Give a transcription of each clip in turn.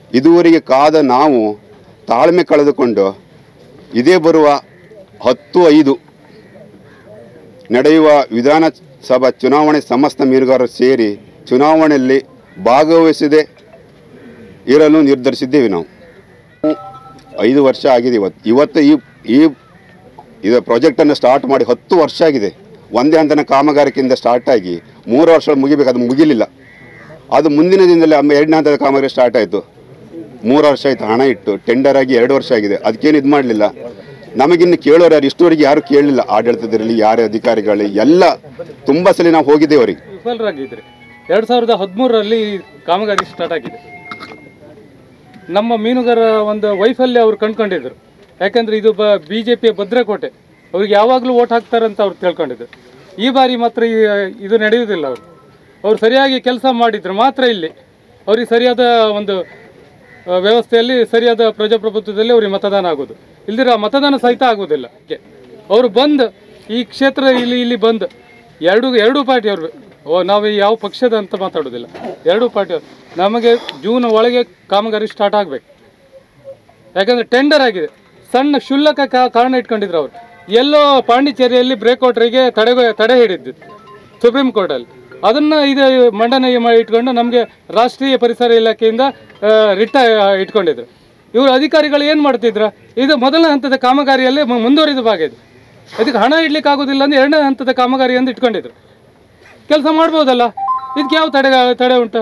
ಇದುವರೆಗೆ ಕಾದ ನಾವು ತಾಳ್ಮೆ ಕಳೆದುಕೊಂಡು ಇದೇ ಬರುವ ಹತ್ತು ಐದು ನಡೆಯುವ ವಿಧಾನಸಭಾ ಚುನಾವಣೆ ಸಮಸ್ತ ಮೀನುಗಾರರು ಸೇರಿ ಚುನಾವಣೆಯಲ್ಲಿ ಭಾಗವಹಿಸದೆ ಇರಲು ನಿರ್ಧರಿಸಿದ್ದೇವೆ ನಾವು ಐದು ವರ್ಷ ಆಗಿದೆ ಇವತ್ತು ಇವತ್ತು ಈ ಈ ಇದು ಪ್ರಾಜೆಕ್ಟನ್ನು ಸ್ಟಾರ್ಟ್ ಮಾಡಿ ಹತ್ತು ವರ್ಷ ಆಗಿದೆ ಒಂದೇ ಹಂತನ ಕಾಮಗಾರಿಕೆಯಿಂದ ಸ್ಟಾರ್ಟ್ ಆಗಿ ಮೂರು ವರ್ಷ ಮುಗಿಬೇಕು ಅದು ಮುಗಿಲಿಲ್ಲ ಅದು ಮುಂದಿನ ದಿನದಲ್ಲಿ ಅಮ್ಮ ಎರಡನೇ ಹಂತದ ಕಾಮಗಾರಿ ಸ್ಟಾರ್ಟ್ ಆಯಿತು ಮೂರು ವರ್ಷ ಆಯಿತು ಹಣ ಇಟ್ಟು ಟೆಂಡರ್ ಆಗಿ ಎರಡು ವರ್ಷ ಆಗಿದೆ ಅದಕ್ಕೇನು ಇದು ಮಾಡಲಿಲ್ಲ ನಮಗಿನ್ನು ಕೇಳೋರು ಯಾರು ಇಷ್ಟುವರೆಗೆ ಯಾರು ಕೇಳಲಿಲ್ಲ ಆಡಳಿತದಿರಲಿ ಯಾರೇ ಅಧಿಕಾರಿಗಳು ಎಲ್ಲ ತುಂಬ ಸಲ ನಾವು ಹೋಗಿದ್ದೇವೆ ಅವರಿಗೆ ವಿಫಲರಾಗಿದ್ರಿ ಎರಡು ಸಾವಿರದ ಹದಿಮೂರರಲ್ಲಿ ಕಾಮಗಾರಿ ಸ್ಟಾರ್ಟ್ ಆಗಿದೆ ನಮ್ಮ ಮೀನುಗಾರ ಒಂದು ವೈಫಲ್ಯ ಅವ್ರು ಕಂಡ್ಕೊಂಡಿದ್ರು ಯಾಕಂದ್ರೆ ಇದು ಬ ಬಿ ಜೆ ಪಿಯ ಭದ್ರಕೋಟೆ ಅವ್ರಿಗೆ ಯಾವಾಗಲೂ ಓಟ್ ಹಾಕ್ತಾರಂತ ಅವ್ರು ತಿಳ್ಕೊಂಡಿದ್ರು ಈ ಬಾರಿ ಮಾತ್ರ ಈ- ಇದು ನಡೆಯುವುದಿಲ್ಲ ಅವರು ಅವ್ರು ಸರಿಯಾಗಿ ಕೆಲಸ ಮಾಡಿದ್ರು ಮಾತ್ರ ಇಲ್ಲಿ ಅವ್ರಿಗೆ ಸರಿಯಾದ ಒಂದು ಆ, ವ್ಯವಸ್ಥೆಯಲ್ಲಿ ಸರಿಯಾದ ಪ್ರಜಾಪ್ರಭುತ್ವದಲ್ಲಿ ಅವ್ರಿಗೆ ಮತದಾನ ಆಗೋದು ಇಲ್ದಿರ ಮತದಾನ ಸಹಿತ ಆಗೋದಿಲ್ಲ ಗೆ- ಅವರು ಬಂದು ಈ ಕ್ಷೇತ್ರ ಇಲ್ಲಿ ಇಲ್ಲಿ ಬಂದು ಎರಡು ಎರಡೂ ಪಾರ್ಟಿ ಅವರು ಓ ನಾವು ಯಾವ ಪಕ್ಷದ ಅಂತ ಮಾತಾಡೋದಿಲ್ಲ ಎರಡೂ ಪಾರ್ಟಿ ನಮಗೆ ಜೂನ್ ಒಳಗೆ ಕಾಮಗಾರಿ ಸ್ಟಾರ್ಟ್ ಆಗಬೇಕು ಯಾಕಂದ್ರೆ ಟೆಂಡರ್ ಆಗಿದೆ ಸಣ್ಣ ಶುಲ್ಕ ಕಾ- ಕಾರಣ ಇಟ್ಕೊಂಡಿದ್ರು ಅವರು ಎಲ್ಲೋ ಪಾಂಡಿಚೇರಿಯಲ್ಲಿ ಬ್ರೇಕ್ಔಟ್ರಿಗೆ ತಡೆ ತಡೆ ಹಿಡಿದ್ದು ಸುಪ್ರೀಂ ಕೋರ್ಟಲ್ಲಿ ಅದನ್ನ ಇದು ಮಂಡನೆ ಮಾಡಿ ಇಟ್ಕೊಂಡು ನಮಗೆ ರಾಷ್ಟ್ರೀಯ ಪರಿಸರ ಇಲಾಖೆಯಿಂದ ಆ, ರಿಟ್ಟ ಇಟ್ಕೊಂಡಿದ್ರು ಇವರು ಅಧಿಕಾರಿಗಳು ಏನು ಮಾಡ್ತಿದ್ರ ಇದು ಮೊದಲನೇ ಹಂತದ ಕಾಮಗಾರಿಯಲ್ಲೇ ಮು- ಮುಂದುವರಿದ ಭಾಗ ಇದು ಅದಕ್ಕೆ ಹಣ ಇಡ್ಲಿಕ್ಕೆ ಆಗೋದಿಲ್ಲ ಅಂದ್ರೆ ಎರಡನೇ ಹಂತದ ಕಾಮಗಾರಿ ಅಂತ ಇಟ್ಕೊಂಡಿದ್ರು ಕೆಲಸ ಮಾಡ್ಬೋದಲ್ಲ ಇದಕ್ಕೆ ಯಾವ ತಡೆ ತಡೆ ಉಂಟು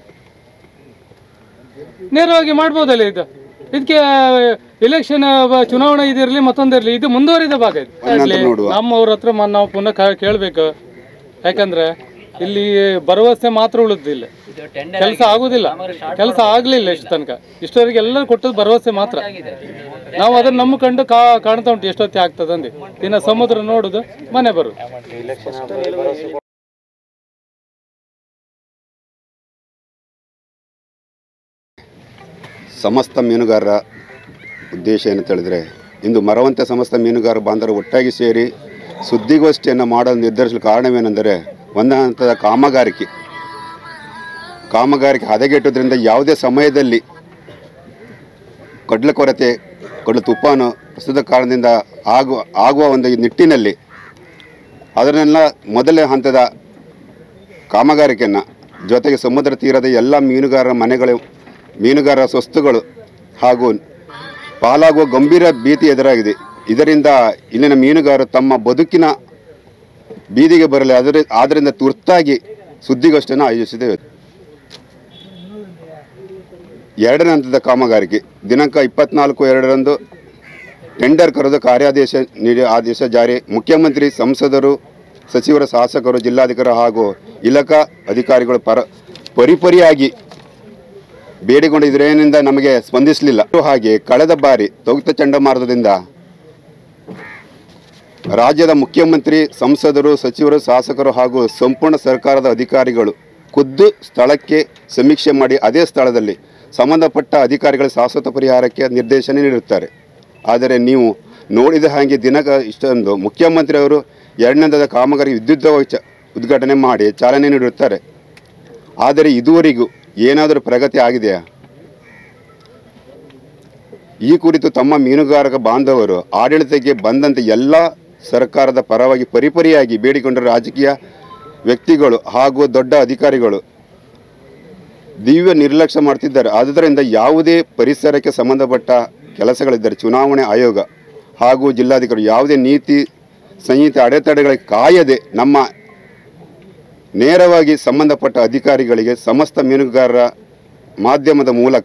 ನೇರವಾಗಿ ಮಾಡ್ಬೋದಲ್ಲ ಇದು ಇದಕ್ಕೆ ಇಲೆಕ್ಷನ್ ಚುನಾವಣೆ ಇದಿರಲಿ ಮತ್ತೊಂದಿರಲಿ ಇದು ಮುಂದುವರಿದ ಭಾಗ ಇದು ಆಗ್ಲಿ, ನೋಡುವ. ನಮ್ಮವ್ರ ಹತ್ರ ಮ- ನಾವು ಪುನಃ ಕ- ಕೇಳ್ಬೇಕು ಯಾಕಂದ್ರೆ ಇಲ್ಲಿ ಭರವಸೆ ಮಾತ್ರ ಉಳಿದಿಲ್ಲ ಕೆಲಸ ಆಗುದಿಲ್ಲ ಕೆಲಸ ಆಗ್ಲಿಲ್ಲ ಇಷ್ಟು ತನಕ ಇಷ್ಟವರೆಗೆ ಎಲ್ಲರೂ ಕೊಟ್ಟದ್ದು ಭರವಸೆ ಮಾತ್ರ ನಾವು ಅದನ್ನ ನಂಬಿಕೊಂಡು ಕಾ ಕಾಣ್ತಾ ಉಂಟು ಎಷ್ಟೊತ್ತಿ ಆಗ್ತದಂದು ಇನ್ನು ಸಮುದ್ರ ನೋಡುದು ಮನೆ ಬರುದು ಸಮಸ್ತ ಮೀನುಗಾರರ ಉದ್ದೇಶ ಏನಂತ ಹೇಳಿದ್ರೆ ಇಂದು ಮರವಂತ ಸಮಸ್ತ ಮೀನುಗಾರ ಬಾಂಧವರು ಒಟ್ಟಾಗಿ ಸೇರಿ ಸುದ್ದಿಗೋಷ್ಠಿಯನ್ನು ಮಾಡಲು ನಿರ್ಧರಿಸಲು ಕಾರಣವೇನೆಂದರೆ ಒಂದು ಹಂತದ ಕಾಮಗಾರಿಕೆ ಕಾಮಗಾರಿಕೆ ಹದಗೆಟ್ಟುವುದರಿಂದ ಯಾವುದೇ ಸಮಯದಲ್ಲಿ ಕಡಲ ಕೊರತೆ ಕಡಲು ತುಫಾನು ಪ್ರಸ್ತುತ ಕಾರಣದಿಂದ ಆಗುವ ಆಗುವ ಒಂದು ಈ ನಿಟ್ಟಿನಲ್ಲಿ ಅದನ್ನೆಲ್ಲ ಮೊದಲನೇ ಹಂತದ ಕಾಮಗಾರಿಕೆಯನ್ನು ಜೊತೆಗೆ ಸಮುದ್ರ ತೀರದ ಎಲ್ಲ ಮೀನುಗಾರರ ಮನೆಗಳು ಮೀನುಗಾರರ ಸ್ವತ್ತುಗಳು ಹಾಗೂ ಪಾಲಾಗುವ ಗಂಭೀರ ಭೀತಿ ಎದುರಾಗಿದೆ ಇದರಿಂದ ಇಲ್ಲಿನ ಮೀನುಗಾರರು ತಮ್ಮ ಬದುಕಿನ ಬೀದಿಗೆ ಬರಲಿ ಅದರ ಆದ್ದರಿಂದ ತುರ್ತಾಗಿ ಸುದ್ದಿಗೋಷ್ಠಿಯನ್ನು ಆಯೋಜಿಸಿದ್ದೇವೆ ಎರಡನೇ ಹಂತದ ಕಾಮಗಾರಿಕೆ ದಿನಾಂಕ ಇಪ್ಪತ್ನಾಲ್ಕು ಎರಡರಂದು ಟೆಂಡರ್ ಕರೆದು ಕಾರ್ಯಾದೇಶ ನೀಡಿ ಆದೇಶ ಜಾರಿ ಮುಖ್ಯಮಂತ್ರಿ ಸಂಸದರು ಸಚಿವರ ಶಾಸಕರು ಜಿಲ್ಲಾಧಿಕಾರಿ ಹಾಗೂ ಇಲಾಖಾ ಅಧಿಕಾರಿಗಳು ಪರ ಪರಿಪರಿಯಾಗಿ ಬೇಡಿಕೊಂಡಿದ್ದರೇನಿಂದ ನಮಗೆ ಸ್ಪಂದಿಸಲಿಲ್ಲ ಹಾಗೆ ಕಳೆದ ಬಾರಿ ತೊಗುತ ಚಂಡಮಾರುತದಿಂದ ರಾಜ್ಯದ ಮುಖ್ಯಮಂತ್ರಿ ಸಂಸದರು ಸಚಿವರು ಶಾಸಕರು ಹಾಗೂ ಸಂಪೂರ್ಣ ಸರ್ಕಾರದ ಅಧಿಕಾರಿಗಳು ಖುದ್ದು ಸ್ಥಳಕ್ಕೆ ಸಮೀಕ್ಷೆ ಮಾಡಿ ಅದೇ ಸ್ಥಳದಲ್ಲಿ ಸಂಬಂಧಪಟ್ಟ ಅಧಿಕಾರಿಗಳ ಶಾಶ್ವತ ಪರಿಹಾರಕ್ಕೆ ನಿರ್ದೇಶನ ನೀಡುತ್ತಾರೆ ಆದರೆ ನೀವು ನೋಡಿದ ಹಾಗೆ ದಿನಕ ಇಷ್ಟೊಂದು ಮುಖ್ಯಮಂತ್ರಿಯವರು ಎರಡನೇದಾದ ಕಾಮಗಾರಿ ವಿದ್ಯುತ್ ಚ ಉದ್ಘಾಟನೆ ಮಾಡಿ ಚಾಲನೆ ನೀಡುತ್ತಾರೆ ಆದರೆ ಇದುವರೆಗೂ ಏನಾದರೂ ಪ್ರಗತಿ ಆಗಿದೆಯಾ ಈ ಕುರಿತು ತಮ್ಮ ಮೀನುಗಾರಕ ಬಾಂಧವರು ಆಡಳಿತಕ್ಕೆ ಬಂದಂತೆ ಎಲ್ಲ ಸರ್ಕಾರದ ಪರವಾಗಿ ಪರಿಪರಿಯಾಗಿ ಬೇಡಿಕೊಂಡ ರಾಜಕೀಯ ವ್ಯಕ್ತಿಗಳು ಹಾಗೂ ದೊಡ್ಡ ಅಧಿಕಾರಿಗಳು ದಿವ್ಯ ನಿರ್ಲಕ್ಷ್ಯ ಮಾಡ್ತಿದ್ದಾರೆ ಆದ್ದರಿಂದ ಯಾವುದೇ ಪರಿಸರಕ್ಕೆ ಸಂಬಂಧಪಟ್ಟ ಕೆಲಸಗಳಿದ್ದರೆ ಚುನಾವಣೆ ಆಯೋಗ ಹಾಗೂ ಜಿಲ್ಲಾಧಿಕಾರಿ ಯಾವುದೇ ನೀತಿ ಸಂಹಿತೆ ಅಡೆತಡೆಗಳಿಗೆ ಕಾಯದೆ ನಮ್ಮ ನೇರವಾಗಿ ಸಂಬಂಧಪಟ್ಟ ಅಧಿಕಾರಿಗಳಿಗೆ ಸಮಸ್ತ ಮೀನುಗಾರರ ಮಾಧ್ಯಮದ ಮೂಲಕ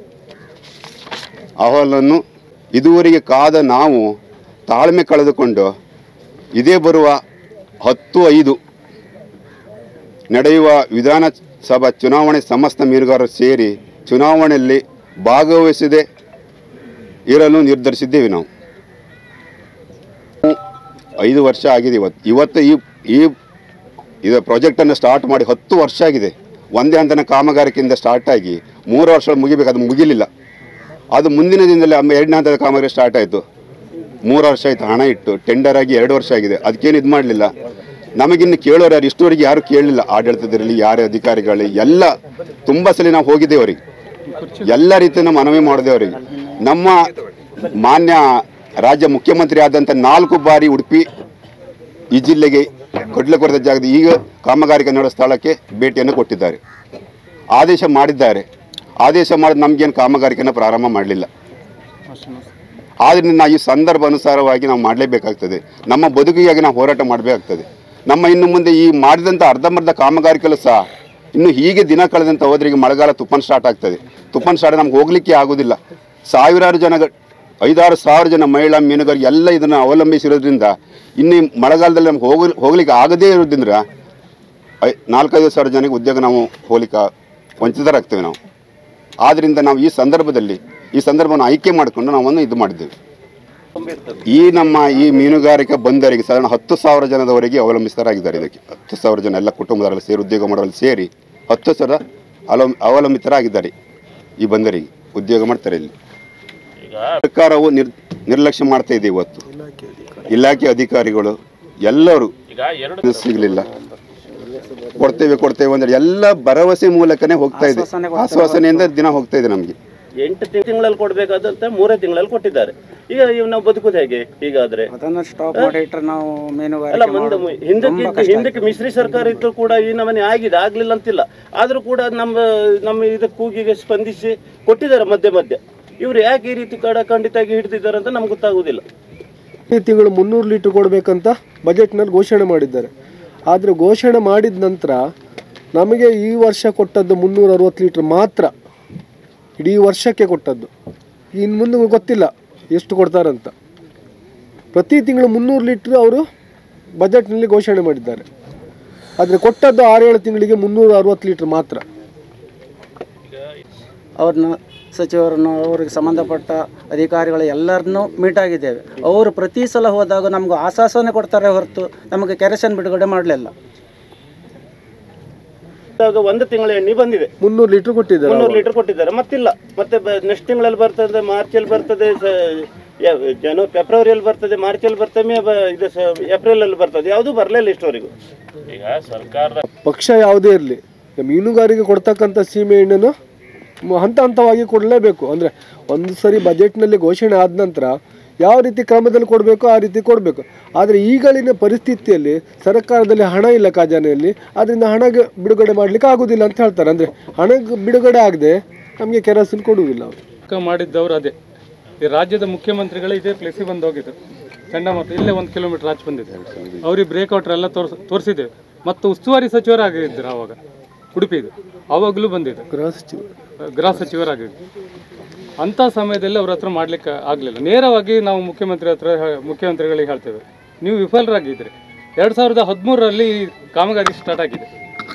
ಅಹವಾಲನ್ನು ಇದುವರೆಗೆ ಕಾದ ನಾವು ತಾಳ್ಮೆ ಕಳೆದುಕೊಂಡು ಇದೇ ಬರುವ ಹತ್ತು ಐದು ನಡೆಯುವ ವಿಧಾನಸಭಾ ಚುನಾವಣೆ ಸಮಸ್ತ ಮೀನುಗಾರರು ಸೇರಿ ಚುನಾವಣೆಯಲ್ಲಿ ಭಾಗವಹಿಸದೆ ಇರಲು ನಿರ್ಧರಿಸಿದ್ದೇವೆ ನಾವು ಐದು ವರ್ಷ ಆಗಿದೆ ಇವತ್ತು ಇವತ್ತು ಈ ಈ ಇದು ಪ್ರಾಜೆಕ್ಟನ್ನು ಸ್ಟಾರ್ಟ್ ಮಾಡಿ ಹತ್ತು ವರ್ಷ ಆಗಿದೆ ಒಂದೇ ಹಂತನ ಕಾಮಗಾರಿಕೆಯಿಂದ ಸ್ಟಾರ್ಟ್ ಆಗಿ ಮೂರು ವರ್ಷ ಮುಗಿಬೇಕು ಅದು ಮುಗಿಲಿಲ್ಲ ಅದು ಮುಂದಿನ ದಿನದಲ್ಲಿ ಅಮ್ಮ ಎರಡನೇ ಹಂತದ ಕಾಮಗಾರಿ ಸ್ಟಾರ್ಟ್ ಆಯಿತು ಮೂರು ವರ್ಷ ಆಯಿತು ಹಣ ಇಟ್ಟು ಟೆಂಡರ್ ಆಗಿ ಎರಡು ವರ್ಷ ಆಗಿದೆ ಅದಕ್ಕೇನು ಇದು ಮಾಡಲಿಲ್ಲ ನಮಗಿನ್ನು ಕೇಳೋರು ಯಾರು ಇಷ್ಟುವರೆಗೆ ಯಾರು ಕೇಳಲಿಲ್ಲ ಆಡಳಿತದಿರಲಿ ಯಾರೇ ಅಧಿಕಾರಿಗಳು ಎಲ್ಲ ತುಂಬ ಸಲ ನಾವು ಹೋಗಿದ್ದೇವೆ ಅವರಿಗೆ ಎಲ್ಲ ರೀತಿಯಿಂದ ಮನವಿ ಮಾಡಿದೆ ಅವರಿಗೆ ನಮ್ಮ ಮಾನ್ಯ ರಾಜ್ಯ ಮುಖ್ಯಮಂತ್ರಿ ಆದಂಥ ನಾಲ್ಕು ಬಾರಿ ಉಡುಪಿ ಈ ಜಿಲ್ಲೆಗೆ ಕೊಡ್ಲಕೊರೆದ ಜಾಗದ ಈಗ ಕಾಮಗಾರಿಕೆ ನಡೆೋ ಸ್ಥಳಕ್ಕೆ ಭೇಟಿಯನ್ನು ಕೊಟ್ಟಿದ್ದಾರೆ ಆದೇಶ ಮಾಡಿದ್ದಾರೆ ಆದೇಶ ಮಾಡಿ ನಮಗೇನು ಕಾಮಗಾರಿಕೆಯನ್ನು ಪ್ರಾರಂಭ ಮಾಡಲಿಲ್ಲ ಆದ್ದರಿಂದ ನಾವು ಈ ಸಂದರ್ಭ ಅನುಸಾರವಾಗಿ ನಾವು ಮಾಡಲೇಬೇಕಾಗ್ತದೆ ನಮ್ಮ ಬದುಕಿಗಾಗಿ ನಾವು ಹೋರಾಟ ಮಾಡಬೇಕಾಗ್ತದೆ ನಮ್ಮ ಇನ್ನು ಮುಂದೆ ಈ ಮಾಡಿದಂಥ ಅರ್ಧಂಬರ್ಧ ಕಾಮಗಾರಿಕೆಗಳು ಸಹ ಇನ್ನು ಹೀಗೆ ದಿನ ಕಳೆದಂತ ಹೋದ್ರೆ ಈಗ ಮಳೆಗಾಲ ತುಫಾನ್ ಸ್ಟಾರ್ಟ್ ಆಗ್ತದೆ ತುಫಾನ್ ಸ್ಟಾರ್ಟ್ ನಮ್ಗೆ ಹೋಗ್ಲಿಕ್ಕೆ ಆಗೋದಿಲ್ಲ ಸಾವಿರಾರು ಜನ ಐದಾರು ಸಾವಿರ ಜನ ಮಹಿಳಾ ಮೀನುಗಾರಿಕೆ ಎಲ್ಲ ಇದನ್ನು ಅವಲಂಬಿಸಿರೋದ್ರಿಂದ ಇನ್ನು ಈ ಮಳೆಗಾಲದಲ್ಲಿ ನಮ್ಗೆ ಹೋಗ ಹೋಗ್ಲಿಕ್ಕೆ ಆಗದೇ ಇರೋದ್ರಿಂದ ಐ ನಾಲ್ಕೈದು ಸಾವಿರ ಜನಕ್ಕೆ ಉದ್ಯೋಗ ನಾವು ಹೋಗ್ಲಿಕ್ಕೆ ವಂಚಿತರಾಗ್ತೇವೆ ನಾವು ಆದ್ದರಿಂದ ನಾವು ಈ ಸಂದರ್ಭದಲ್ಲಿ ಈ ಸಂದರ್ಭವನ್ನು ಆಯ್ಕೆ ಮಾಡಿಕೊಂಡು ನಾವನ್ನು ಇದು ಮಾಡಿದ್ದೇವೆ ಈ ನಮ್ಮ ಈ ಮೀನುಗಾರಿಕೆ ಬಂದರಿಗೆ ಸಾಧಾರಣ ಹತ್ತು ಸಾವಿರ ಜನದವರೆಗೆ ಅವಲಂಬಿತರಾಗಿದ್ದಾರೆ ಇದಕ್ಕೆ ಹತ್ತು ಸಾವಿರ ಜನ ಎಲ್ಲ ಕುಟುಂಬದವರೆಲ್ಲ ಸೇರಿ ಉದ್ಯೋಗ ಮಾಡೋರಲ್ಲಿ ಸೇರಿ ಹತ್ತು ಸಾವಿರ ಅವಲಂ ಅವಲಂಬಿತರಾಗಿದ್ದಾರೆ ಈ ಬಂದರಿಗೆ ಉದ್ಯೋಗ ಮಾಡ್ತಾರೆ ಇಲ್ಲಿ ಸರ್ಕಾರವು ನಿರ್ ನಿರ್ಲಕ್ಷ್ಯ ಮಾಡ್ತಾ ಇದೆ ಇವತ್ತು ಇಲಾಖೆ ಅಧಿಕಾರಿಗಳು ಎಲ್ಲರೂ ಇದು ಸಿಗಲಿಲ್ಲ ಕೊಡ್ತೇವೆ ಕೊಡ್ತೇವೆ ಅಂದ್ರೆ ಎಲ್ಲ ಭರವಸೆ ಮೂಲಕನೇ ಹೋಗ್ತಾ ಇದೆ ಆಶ್ವಾಸನೆಯಿಂದ ದಿನ ಹೋಗ್ತಾ ಇದೆ ನಮಗೆ ಎಂಟು ತಿಂಗಳಲ್ಲಿ ಕೊಡ್ಬೇಕಾದಂತ ಮೂರೇ ತಿಂಗಳಲ್ಲಿ ಕೊಟ್ಟಿದ್ದಾರೆ ಈಗ ಇವ್ ನಾವು ಬದುಕುದು ಹೇಗೆ ಹೀಗಾದ್ರೆ ಅದನ್ನು ಸ್ಟಾಪ್ ಮಾಡಿ ಇಟ್ಟರೆ ನಾವು ಅಲ್ಲ ಮೀನುಗಾರಿಕೆ ಮುಂದೆ ಮಾಡೋದು ಹಿಂದಕ್ಕೆ ತುಂಬಾ ಕಷ್ಟ ಹಿಂದಕ್ಕೆ ಮಿಶ್ರಿ ಸರ್ಕಾರ ಇದ್ದು ಕೂಡ ಈ ನಮನೆ ಆಗಿದೆ ಆಗ್ಲಿಲ್ಲ ಅಂತಿಲ್ಲ ಆದ್ರೂ ಕೂಡ ನಮ್ಮ ನಮ್ಮ ಇದಕ್ಕೆ ಕೂಗಿಗೆ ಸ್ಪಂದಿಸಿ ಕೊಟ್ಟಿದ್ದಾರೆ ಮಧ್ಯೆ ಮಧ್ಯೆ ಇವ್ರು ಯಾಕೆ ಈ ರೀತಿ ಕಡ ಖಂಡಿತಾಗಿ ಹಿಡಿದಿದ್ದಾರೆ ಅಂತ ನಮ್ಗೆ ಗೊತ್ತಾಗುದಿಲ್ಲ ಈ ತಿಂಗಳು ಮುನ್ನೂರು ಲೀಟ್ರ್ ಕೊಡಬೇಕಂತ ಬಜೆಟ್ನಲ್ಲಿ ಘೋಷಣೆ ಮಾಡಿದ್ದಾರೆ ಆದರೆ ಘೋಷಣೆ ಮಾಡಿದ ನಂತರ ನಮಗೆ ಈ ವರ್ಷ ಕೊಟ್ಟದ್ದು ಮುನ್ನೂರ ಅರವತ್ತು ಲೀಟ್ರ್ ಮಾತ್ರ ಇಡೀ ವರ್ಷಕ್ಕೆ ಕೊಟ್ಟದ್ದು ಇನ್ನು ಮುಂದೆ ಗೊತ್ತಿಲ್ಲ ಎಷ್ಟು ಕೊಡ್ತಾರಂತ ಪ್ರತಿ ತಿಂಗಳು ಮುನ್ನೂರು ಲೀಟ್ರ್ ಅವರು ಬಜೆಟ್ನಲ್ಲಿ ಘೋಷಣೆ ಮಾಡಿದ್ದಾರೆ ಆದರೆ ಕೊಟ್ಟದ್ದು ಆರೇಳು ತಿಂಗಳಿಗೆ ಮುನ್ನೂರ ಅರವತ್ತು ಲೀಟ್ರ್ ಮಾತ್ರ ಅವ್ರನ್ನ ಸಚಿವರನ್ನು ಅವರಿಗೆ ಸಂಬಂಧಪಟ್ಟ ಅಧಿಕಾರಿಗಳು ಎಲ್ಲರನ್ನೂ ಮೀಟ್ ಆಗಿದ್ದೇವೆ ಅವರು ಪ್ರತಿ ಸಲ ಹೋದಾಗ ನಮ್ಗೆ ಆಶ್ವಾಸನೆ ಕೊಡ್ತಾರೆ ಹೊರತು ನಮಗೆ ಕೆರೆಸನ್ ಬಿಡುಗಡೆ ಮಾಡಲಿಲ್ಲ ಇವಾಗ ಒಂದು ತಿಂಗಳ ಎಣ್ಣೆ ಬಂದಿದೆ ಮುನ್ನೂರು ಲೀಟ್ರ್ ಕೊಟ್ಟಿದ್ದಾರೆ ಮುನ್ನೂರು ಲೀಟರ್ ಕೊಟ್ಟಿದ್ದಾರೆ ಮತ್ತಿಲ್ಲ ಮತ್ತೆ ನೆಕ್ಸ್ಟ್ ತಿಂಗಳಲ್ಲಿ ಬರ್ತದೆ ಮಾರ್ಚಲ್ಲಿ ಬರ್ತದೆ ಸ- ಯ- ಜನ ಫೆಬ್ರವರಿಯಲ್ಲಿ ಬರ್ತದೆ ಮಾರ್ಚಲ್ಲಿ ಬರ್ತದೆ ಮೇ ಬ- ಇದು ಏಪ್ರಿಲ್ ಅಲ್ಲಿ ಬರ್ತದೆ ಯಾವುದು ಬರಲಿಲ್ಲ ಇಷ್ಟವರೆಗೂ ಪಕ್ಷ ಯಾವುದೇ ಇರಲಿ ಮೀನುಗಾರಿಕೆ ಕೊಡ್ತಕ್ಕಂಥ ಸೀಮೆ ಎಣ್ಣೆನು ಮ- ಹಂತ ಹಂತವಾಗಿ ಕೊಡಲೇಬೇಕು ಅಂದರೆ ಒಂದು ಸರಿ ಬಜೆಟ್ನಲ್ಲಿ ಘೋಷಣೆ ಆದ ನಂತರ ಯಾವ ರೀತಿ ಕ್ರಮದಲ್ಲಿ ಕೊಡಬೇಕು ಆ ರೀತಿ ಕೊಡಬೇಕು ಆದರೆ ಈಗಳಿನ ಪರಿಸ್ಥಿತಿಯಲ್ಲಿ ಸರ್ಕಾರದಲ್ಲಿ ಹಣ ಇಲ್ಲ ಖಜಾನೆಯಲ್ಲಿ ಅದರಿಂದ ಹಣ ಗ- ಬಿಡುಗಡೆ ಮಾಡಲಿಕ್ಕೆ ಆಗೋದಿಲ್ಲ ಅಂತ ಹೇಳ್ತಾರೆ ಅಂದರೆ ಹಣ ಗ- ಬಿಡುಗಡೆ ಆಗದೆ ನಮಗೆ ಕೆರಸಿನ್ ಕೊಡುವುದಿಲ್ಲ ಅವರು ಕ ಮಾಡಿದ್ದವ್ರು ಅದೇ ಈ ರಾಜ್ಯದ ಮುಖ್ಯಮಂತ್ರಿಗಳು ಇದೇ ಪ್ಲೇಸಿಗೆ ಬಂದು ಹೋಗಿದ್ರು ಚಂಡಮಾರುತ ಇಲ್ಲೇ ಒಂದು ಕಿಲೋಮೀಟರ್ ಆಚೆ ಬಂದಿದೆ ಅವ್ರಿಗೆ ಬ್ರೇಕ್ಔಟ್ರ್ ಎಲ್ಲ ತೋರ್ಸ್ ತೋರಿಸಿದ್ದೇವೆ ಮತ್ತು ಉಸ್ತುವಾರಿ ಸಚಿವರಾಗಿದ್ದರು ಆವಾಗ ಉಡುಪಿದು ಆವಾಗಲೂ ಬಂದಿದೆ ಗೃಹ ಸಚಿವ ಗೃಹ ಸಚಿವರಾಗಿದ್ದರು ಅಂಥ ಸಮಯದಲ್ಲಿ ಅವ್ರ ಹತ್ರ ಮಾಡಲಿಕ್ಕೆ ಆಗಲಿಲ್ಲ ನೇರವಾಗಿ ನಾವು ಮುಖ್ಯಮಂತ್ರಿ ಹತ್ರ ಹೇ- ಮುಖ್ಯಮಂತ್ರಿಗಳಿಗೆ ಹೇಳ್ತೇವೆ ನೀವು ವಿಫಲರಾಗಿದ್ದರೆ ಎರಡು ಸಾವಿರದ ಹದಿಮೂರರಲ್ಲಿ ಕಾಮಗಾರಿ ಸ್ಟಾರ್ಟ್ ಆಗಿದೆ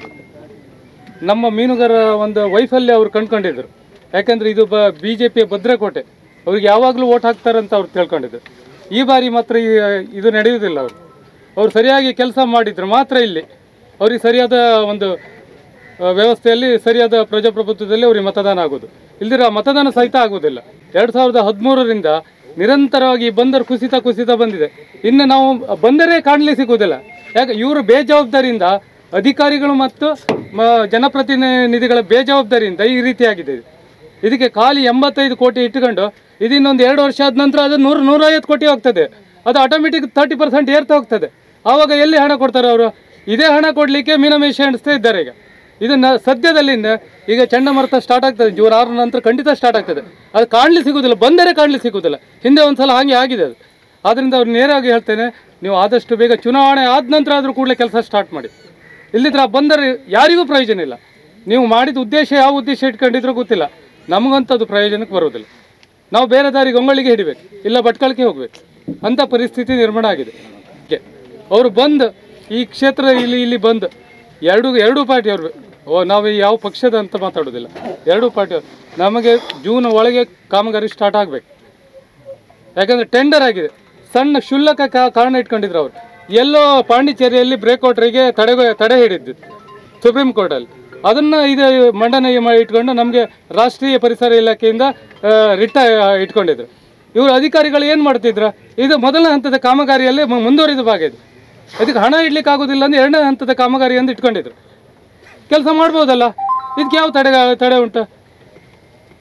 ನಮ್ಮ ಮೀನುಗಾರ ಒಂದು ವೈಫಲ್ಯ ಅವ್ರು ಕಂಡ್ಕೊಂಡಿದ್ರು ಯಾಕಂದ್ರೆ ಇದು ಬ ಬಿ ಜೆ ಪಿಯ ಭದ್ರಕೋಟೆ ಅವ್ರಿಗೆ ಯಾವಾಗಲೂ ಓಟ್ ಹಾಕ್ತಾರಂತ ಅವ್ರು ತಿಳ್ಕೊಂಡಿದ್ರು ಈ ಬಾರಿ ಮಾತ್ರ ಈ- ಇದು ನಡೆಯುವುದಿಲ್ಲ ಅವರು ಅವ್ರು ಸರಿಯಾಗಿ ಕೆಲಸ ಮಾಡಿದ್ರೆ ಮಾತ್ರ ಇಲ್ಲಿ ಅವ್ರಿಗೆ ಸರಿಯಾದ ಒಂದು ಆ, ವ್ಯವಸ್ಥೆಯಲ್ಲಿ ಸರಿಯಾದ ಪ್ರಜಾಪ್ರಭುತ್ವದಲ್ಲಿ ಅವ್ರಿಗೆ ಮತದಾನ ಆಗೋದು ಇಲ್ದಿರ ಮತದಾನ ಸಹಿತ ಆಗೋದಿಲ್ಲ ಎರಡು ಸಾವಿರದ ಹದಿಮೂರರಿಂದ ನಿರಂತರವಾಗಿ ಬಂದರು ಕುಸಿತ ಕುಸಿತ ಬಂದಿದೆ ಇನ್ನು ನಾವು ಬಂದರೆ ಕಾಣಲಿ ಸಿಗುವುದಿಲ್ಲ ಯಾಕೆ ಇವರು ಬೇಜವಾಬ್ದಾರಿಯಿಂದ ಅಧಿಕಾರಿಗಳು ಮತ್ತು ಮ- ಜನಪ್ರತಿನಿಧಿಗಳ ಬೇಜವಾಬ್ದಾರಿಯಿಂದ ಈ ರೀತಿಯಾಗಿದೆ ಇದು. ಇದಕ್ಕೆ ಖಾಲಿ ಎಂಬತ್ತೈದು ಕೋಟಿ ಇಟ್ಟುಕೊಂಡು ಇದಿನ್ನೊಂದು ಎರಡು ವರ್ಷ ಆದ ನಂತರ ಅದು ನೂರು ನೂರೈವತ್ತು ಕೋಟಿ ಹೋಗ್ತದೆ ಅದು ಆಟೋಮೆಟಿಕ್ ತರ್ಟಿ ಪರ್ಸೆಂಟ್ ಏರ್ತಾ ಹೋಗ್ತದೆ ಆವಾಗ ಎಲ್ಲಿ ಹಣ ಕೊಡ್ತಾರೆ ಅವರು ಇದೇ ಹಣ ಕೊಡಲಿಕ್ಕೆ ಮೀನಮೇಷ ಎಣಿಸ್ತಾ ಇದ್ದಾರೆ ಈಗ ಇದನ್ನ ಸದ್ಯದಲ್ಲಿ ಈಗ ಚಂಡಮಾರುತ ಸ್ಟಾರ್ಟ್ ಆಗ್ತದೆ ಜೂನ್ ಆರರ ನಂತರ ಖಂಡಿತ ಸ್ಟಾರ್ಟ್ ಆಗ್ತದೆ ಅದು ಕಾಣಲಿ ಸಿಗುವುದಿಲ್ಲ ಬಂದರೆ ಕಾಣಲಿ ಸಿಗುವುದಿಲ್ಲ ಹಿಂದೆ ಒಂದ್ಸಲ ಹಾಗೆ ಆಗಿದೆ ಅದು ಆದ್ದರಿಂದ ಅವ್ರು ನೇರವಾಗಿ ಹೇಳ್ತೇನೆ ನೀವು ಆದಷ್ಟು ಬೇಗ ಚುನಾವಣೆ ಆದ ನಂತರ ಆದರೂ ಕೂಡಲೇ ಕೆಲಸ ಸ್ಟಾರ್ಟ್ ಮಾಡಿ ಇಲ್ಲಿದ್ರೆ ಬಂದರೆ ಯಾರಿಗೂ ಪ್ರಯೋಜನ ಇಲ್ಲ ನೀವು ಮಾಡಿದ ಉದ್ದೇಶ ಯಾವ ಉದ್ದೇಶ ಇಟ್ಕೊಂಡಿದ್ರೂ ಗೊತ್ತಿಲ್ಲ ನಮಗಂತದ್ದು ಪ್ರಯೋಜನಕ್ಕೆ ಬರೋದಿಲ್ಲ ನಾವು ಬೇರೆ ದಾರಿ ಗಂಗೊಳ್ಳಿಗೆ ಹಿಡಿಬೇಕು ಇಲ್ಲ ಭಟ್ಕಳಕ್ಕೆ ಹೋಗ್ಬೇಕು ಅಂಥ ಪರಿಸ್ಥಿತಿ ನಿರ್ಮಾಣ ಆಗಿದೆ ಕೆ ಅವರು ಬಂದು ಈ ಕ್ಷೇತ್ರ ಇಲ್ಲಿ ಇಲ್ಲಿ ಬಂದು ಎರಡು ಎರಡೂ ಪಾರ್ಟಿ ಅವರು ಓ ನಾವು ಯಾವ ಪಕ್ಷದ ಅಂತ ಮಾತಾಡೋದಿಲ್ಲ ಎರಡೂ ಪಾರ್ಟಿ ನಮಗೆ ಜೂನ್ ಒಳಗೆ ಕಾಮಗಾರಿ ಸ್ಟಾರ್ಟ್ ಆಗಬೇಕು ಯಾಕಂದ್ರೆ ಟೆಂಡರ್ ಆಗಿದೆ ಸಣ್ಣ ಶುಲ್ಕ ಕಾ- ಕಾರಣ ಇಟ್ಕೊಂಡಿದ್ರು ಅವರು ಎಲ್ಲೋ ಪಾಂಡಿಚೇರಿಯಲ್ಲಿ ಬ್ರೇಕ್ಔಟ್ರಿಗೆ ತಡೆ ತಡೆ ಹಿಡಿದ್ದು ಸುಪ್ರೀಂ ಕೋರ್ಟಲ್ಲಿ ಅದನ್ನು ಇದು ಮಂಡನೆ ಮಾಡಿ ಇಟ್ಕೊಂಡು ನಮಗೆ ರಾಷ್ಟ್ರೀಯ ಪರಿಸರ ಇಲಾಖೆಯಿಂದ ರಿಟ್ಟ ಇಟ್ಕೊಂಡಿದ್ರು ಇವರು ಅಧಿಕಾರಿಗಳು ಏನು ಮಾಡ್ತಿದ್ರು ಇದು ಮೊದಲನೇ ಹಂತದ ಕಾಮಗಾರಿಯಲ್ಲಿ ಮು- ಮುಂದುವರಿದ ಭಾಗ ಇದು ಅದಕ್ಕೆ ಹಣ ಇಡ್ಲಿಕ್ಕೆ ಆಗೋದಿಲ್ಲ ಅಂದ್ರೆ ಎರಡನೇ ಹಂತದ ಕಾಮಗಾರಿ ಅಂತ ಇಟ್ಕೊಂಡಿದ್ರು ಕೆಲಸ ಮಾಡ್ಬೋದಲ್ಲ ಇದಕ್ಕೆ ಯಾವ ತಡೆ ತಡೆ ಉಂಟು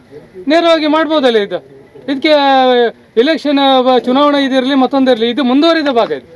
ನೇರವಾಗಿ ಮಾಡ್ಬೋದಲ್ಲ ಇದು ಇದಕ್ಕೆ ಇಲೆಕ್ಷನ್ ಚುನಾವಣೆ ಇದಿರಲಿ ಮತ್ತೊಂದಿರಲಿ ಇದು ಮುಂದುವರಿದ ಭಾಗ ಇದು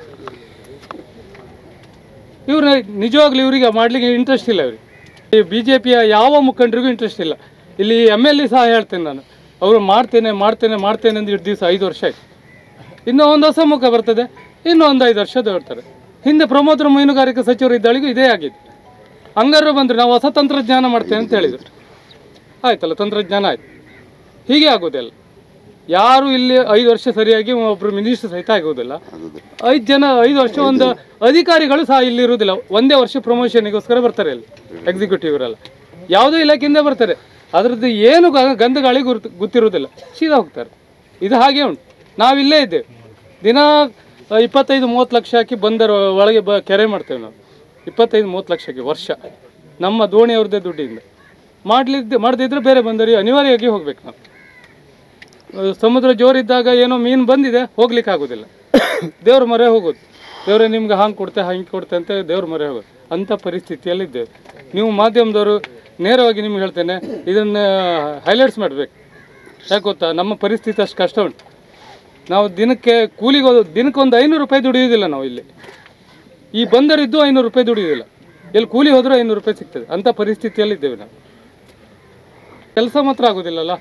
ಇವ್ರ ನಿಜವಾಗ್ಲೂ ಇವರಿಗೆ ಮಾಡ್ಲಿಕ್ಕೆ ಇಂಟ್ರೆಸ್ಟ್ ಇಲ್ಲ ಇವ್ರಿಗೆ ಈ ಬಿ ಜೆ ಪಿಯ ಯಾವ ಮುಖಂಡರಿಗೂ ಇಂಟ್ರೆಸ್ಟ್ ಇಲ್ಲ ಇಲ್ಲಿ ಎಮ್ ಎಲ್ ಎ ಸಹ ಹೇಳ್ತೇನೆ ನಾನು ಅವರು ಮಾಡ್ತೇನೆ ಮಾಡ್ತೇನೆ ಮಾಡ್ತೇನೆ ಅಂತ ಇಷ್ಟು ದಿವಸ ಐದು ವರ್ಷ ಆಯ್ತು ಇನ್ನೂ ಒಂದು ಹೊಸ ಮುಖ ಬರ್ತದೆ ಇನ್ನೂ ಒಂದು ಐದು ವರ್ಷ ಹೇಳ್ತಾರೆ ಹಿಂದೆ ಪ್ರಮೋದ್ರ ಮೀನುಗಾರಿಕೆ ಸಚಿವರು ಇದ್ದಾಳಿಗೂ ಇದೇ ಆಗಿದೆ ಹಂಗಾರು ಬಂದರೆ ನಾವು ಹೊಸ ತಂತ್ರಜ್ಞಾನ ಮಾಡ್ತೇವೆ ಅಂತ ಹೇಳಿದ್ರು ಆಯ್ತಲ್ಲ ತಂತ್ರಜ್ಞಾನ ಆಯ್ತು ಹೀಗೆ ಆಗೋದಿಲ್ಲ ಯಾರು ಇಲ್ಲಿ ಐದು ವರ್ಷ ಸರಿಯಾಗಿ ಒಬ್ಬರು ಮಿನಿಸ್ಟರ್ ಸಹಿತ ಆಗೋದಿಲ್ಲ ಐದು ಜನ ಐದು ವರ್ಷ ಒಂದು ಅಧಿಕಾರಿಗಳು ಸಹ ಇಲ್ಲಿ ಇರುವುದಿಲ್ಲ ಒಂದೇ ವರ್ಷ ಪ್ರಮೋಷನ್ಗೋಸ್ಕರ ಬರ್ತಾರೆ ಇಲ್ಲಿ ಎಕ್ಸಿಕ್ಯೂಟಿವ್ ಇವರೆಲ್ಲ ಯಾವುದೋ ಇಲಾಖೆಯಿಂದ ಬರ್ತಾರೆ ಅದ್ರದ್ದು ಏನು ಗ- ಗಂಧ ಗಾಳಿ ಗುರ್ತು ಗೊತ್ತಿರೋದಿಲ್ಲ ಸೀದಾ ಹೋಗ್ತಾರೆ ಇದು ಹಾಗೆ ಉಂಟು ನಾವಿಲ್ಲೇ ಇದ್ದೇವೆ ದಿನ ಆ, ಇಪ್ಪತ್ತೈದು ಮೂವತ್ತು ಲಕ್ಷ ಹಾಕಿ ಬಂದರ ಒಳಗೆ ಬ ಕೆರೆ ಮಾಡ್ತೇವೆ ನಾವು ಇಪ್ಪತ್ತೈದು ಮೂವತ್ತು ಲಕ್ಷಕ್ಕೆ ವರ್ಷ ನಮ್ಮ ದೋಣಿಯವ್ರದ್ದೇ ದುಡ್ಡಿಂದ ಮಾಡ್ಲಿದ್ದೆ ಮಾಡದಿದ್ರೆ ಬೇರೆ ಬಂದರಿಗೆ ಅನಿವಾರ್ಯವಾಗಿ ಹೋಗ್ಬೇಕು ನಾವು ಆ, ಸಮುದ್ರ ಜೋರಿದ್ದಾಗ ಏನೋ ಮೀನು ಬಂದಿದೆ ಹೋಗ್ಲಿಕ್ಕೆ ಆಗೋದಿಲ್ಲ ದೇವ್ರ ಮೊರೆ ಹೋಗೋದು ದೇವ್ರೆ ನಿಮ್ಗೆ ಹಾಂಗೆ ಕೊಡ್ತೆ ಹಂಗೆ ಕೊಡ್ತೆ ಅಂತ ದೇವ್ರ ಮೊರೆ ಹೋಗೋದು ಅಂಥ ಪರಿಸ್ಥಿತಿಯಲ್ಲಿದ್ದೇವೆ ನೀವು ಮಾಧ್ಯಮದವರು ನೇರವಾಗಿ ನಿಮ್ಗೆ ಹೇಳ್ತೇನೆ ಇದನ್ನು ಹೈಲೈಟ್ಸ್ ಮಾಡಬೇಕು ಯಾಕೆ ಗೊತ್ತಾ ನಮ್ಮ ಪರಿಸ್ಥಿತಿ ಅಷ್ಟು ಕಷ್ಟ ಉಂಟು ನಾವು ದಿನಕ್ಕೆ ಕೂಲಿಗೆ ಹೋದ- ದಿನಕ್ಕೆ ಒಂದು ಐನೂರು ರೂಪಾಯಿ ದುಡಿಯೋದಿಲ್ಲ ನಾವು ಇಲ್ಲಿ ಈ ಬಂದರಿದ್ದು ಐನೂರು ರೂಪಾಯಿ ದುಡಿಯೋದಿಲ್ಲ ಎಲ್ಲಿ ಕೂಲಿ ಹೋದರೂ ಐನೂರು ರೂಪಾಯಿ ಸಿಗ್ತದೆ ಅಂಥ ಪರಿಸ್ಥಿತಿಯಲ್ಲಿದ್ದೇವೆ ನಾವು ಕೆಲಸ ಮಾತ್ರ ಆಗೋದಿಲ್ಲಲ್ಲ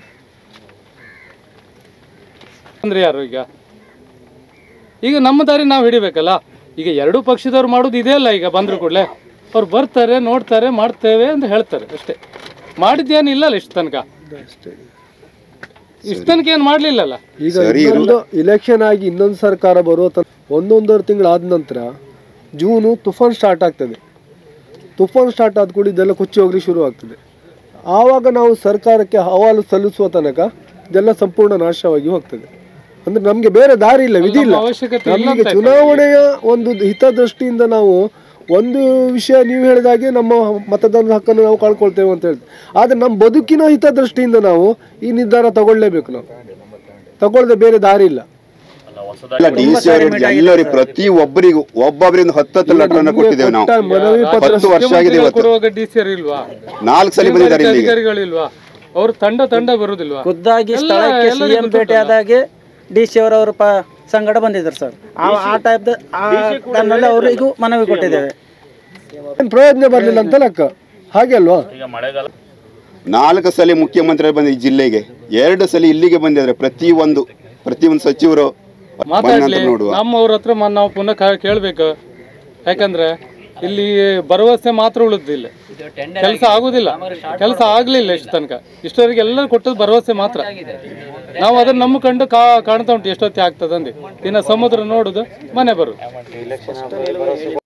ಅಂದ್ರೆ ಯಾರು ಈಗ ಈಗ ನಮ್ಮ ದಾರಿ ನಾವು ಹಿಡಿಬೇಕಲ್ಲ ಈಗ ಎರಡೂ ಪಕ್ಷದವ್ರು ಮಾಡೋದು ಇದೇ ಅಲ್ಲ ಈಗ ಬಂದ್ರು ಕೂಡಲೇ ಅವ್ರು ಬರ್ತಾರೆ ನೋಡ್ತಾರೆ ಮಾಡ್ತೇವೆ ಅಂತ ಹೇಳ್ತಾರೆ ಅಷ್ಟೇ ಮಾಡಿದ್ದೇನು ಇಲ್ಲಲ್ಲ ಇಷ್ಟು ತನಕ ಇಷ್ಟು ತನಕ ಏನು ಮಾಡಲಿಲ್ಲಲ್ಲ ಈಗ ಇನ್ನೊಂದು ಇಲೆಕ್ಷನ್ ಆಗಿ ಇನ್ನೊಂದು ಸರ್ಕಾರ ಬರುವ ತನಕ ಒಂದೊಂದೂವರೆ ತಿಂಗಳಾದ ನಂತರ ಜೂನು ತುಫಾನ್ ಸ್ಟಾರ್ಟ್ ಆಗ್ತದೆ ತುಫಾನ್ ಸ್ಟಾರ್ಟ್ ಆದ ಕೂಡ ಇದೆಲ್ಲ ಕೊಚ್ಚಿ ಹೋಗ್ಲಿಕ್ಕೆ ಶುರು ಆಗ್ತದೆ ಆವಾಗ ನಾವು ಸರ್ಕಾರಕ್ಕೆ ಅಹವಾಲು ಸಲ್ಲಿಸುವ ತನಕ ಇದೆಲ್ಲ ಸಂಪೂರ್ಣ ನಾಶವಾಗಿ ಹೋಗ್ತದೆ ಅಂದ್ರೆ ನಮ್ಗೆ ಬೇರೆ ದಾರಿ ಇಲ್ಲ ವಿಧಿ ಇಲ್ಲ ನಮ್ಮ ಅವಶ್ಯಕತೆ ಇಲ್ಲ ನಮಗೆ ಅಂತ ಚುನಾವಣೆಯ ಒಂದು ಹಿತದೃಷ್ಟಿಯಿಂದ ನಾವು ಒಂದು ವಿಷಯ ನೀವು ಹೇಳಿದಾಗೆ ನಮ್ಮ ಮತದಾನದ ಹಕ್ಕನ್ನು ನಾವು ಕಳ್ಕೊಳ್ತೇವೆ ಅಂತ ಹೇಳ್ತೇವೆ ಆದರೆ ನಮ್ಮ ಬದುಕಿನ ಹಿತದೃಷ್ಟಿಯಿಂದ ನಾವು ಈ ನಿರ್ಧಾರ ತಗೊಳ್ಳೇಬೇಕು ನಾವು ತಗೊಳ್ಳದೆ ಬೇರೆ ದಾರಿ ಇಲ್ಲ ಇಲ್ಲ ಡಿ ಸಿ ಅವರಿಗೆ ಎಲ್ಲರಿಗೆ ಪ್ರತಿ ಒಬ್ಬರಿಗೂ ಒಬ್ಬೊಬ್ಬರಿಂದ ಹತ್ತತ್ತು ಲಟ್ಟನ್ನು ಕೊಟ್ಟಿದ್ದೇವೆ ನಾವು ಕೊಟ್ಟ ಮನವಿ ಪತ್ರ ಹತ್ತು ವರ್ಷ ಆಗಿದೆ ಮುಖ್ಯಮಂತ್ರಿಗಳು ಇವತ್ತು ಕೊಡುವಾಗ ಡಿ ಸಿ ಇಲ್ವಾ ನಾಲ್ಕು ಸಲ ಬಂದಿದ್ದಾರೆ ಇಲ್ಲಿಗೆ ಅಧಿಕಾರಿಗಳಿಲ್ವಾ ಅವ್ರ ತಂಡ ತಂಡ ಬರುದಿಲ್ವಾ ಖುದ್ದಾಗಿ ಎಲ್ಲ- ಸ್ಥಳಕ್ಕೆ ಎಲ್ಲರಿಗೂ ಸಿಎಂ ಭೇಟಿ ಆದಾಗೆ ಡಿ ಸಿ ಅವರವರ ಪ ಸಂಗಡ ಬಂದಿದ್ರು ಸರ್ ಆ ಆ ಟೈಪ್ ಟೈಮ್ನಲ್ಲಿ ಅವರಿಗೂ ಮನವಿ ಕೊಟ್ಟಿದ್ದೇವೆ ಏನ್ ಪ್ರಯೋಜನ ಬರಲಿಲ್ಲ ಅಂತ ಲೆಕ್ಕ ಹಾಗೆ ಅಲ್ವಾ ನಾಲ್ಕು ಸಲ ಮುಖ್ಯಮಂತ್ರಿ ಬಂದ ಈ ಜಿಲ್ಲೆಗೆ ಎರಡು ಸಲ ಇಲ್ಲಿಗೆ ಬಂದಿದ್ದಾರೆ ಪ್ರತಿ ಒಂದು ಪ್ರತಿ ಒಂದು ಸಚಿವರು ಬಂದ ಮಾತಾಡ್ಲಿ ನಂತರ ನೋಡುವ ನಮ್ಮವ್ರ ಹತ್ರ ಮ- ನಾವು ಪುನಃ ಕ- ಕೇಳ್ಬೇಕು ಯಾಕಂದ್ರೆ ಇಲ್ಲಿ ಭರವಸೆ ಮಾತ್ರ ಉಳಿದಿಲ್ಲ ಕೆಲಸ ಆಗುದಿಲ್ಲ ಕೆಲಸ ಆಗ್ಲಿಲ್ಲ ಇಷ್ಟು ತನಕ ಇಷ್ಟವರೆಗೆ ಎಲ್ಲರೂ ಕೊಟ್ಟದ್ದು ಭರವಸೆ ಮಾತ್ರ ನಾವು ಅದನ್ನ ನಮ್ಮ ಕಂಡು ಕಾ ಕಾಣ್ತಾ ಉಂಟು ಎಷ್ಟೊತ್ತಿ ಆಗ್ತದಂದು ಇನ್ನು ಸಮುದ್ರ ನೋಡುದು ಮನೆ ಬರುದು